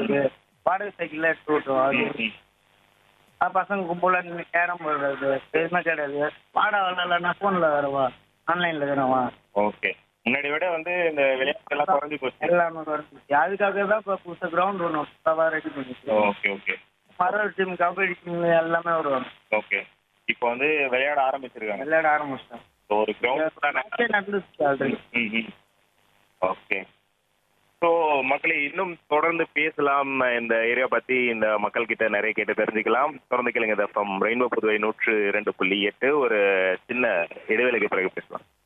ஓட்டுறது வாடகை சைக்கிள்ல எடுத்து ஓட்டுவோம் அது ம், ம். அது பசங்க கும்பல நின்று கேரம் போடுறது எதுவுமே கிடையாது வாடா விளாட்லன்னா ஃபோனில் வேறவா ஆன்லைனில் வேறவா ஓகே முன்னாடி விட வந்து இந்த விளையாட்டு எல்லாம் குறைஞ்சு போச்சு எல்லாமே குறைஞ்சிச்சு அதுக்காக தான் இப்போ புதுசாக கிரவுண்ட் ஒன்று புதுசாக ரெடி பண்ணிச்சு ஓகே ஓகே மரம் டீம் கபடி டீம் எல்லாமே வருவாங்க ஓகே இப்போ வந்து விளையாட ஆரம்பிச்சிருக்காங்க விளையாட ஆரம்பிச்சிட்டோம் So, ஒரு கிரவுண்ட் நடந்துச்சு ஆல்ரெடி ஓகே ஸோ மக்களை இன்னும் தொடர்ந்து பேசலாம் இந்த ஏரியா பத்தி இந்த மக்கள் கிட்ட நிறைய கேட்டு தெரிஞ்சுக்கலாம் தொடர்ந்து கேளுங்க ஃப்ரம் ரெயின்போ புதுவை நூற்று இரண்டு புள்ளி எட்டு ஒரு சின்ன இடைவேளைக்கு பிறகு பேசலாம்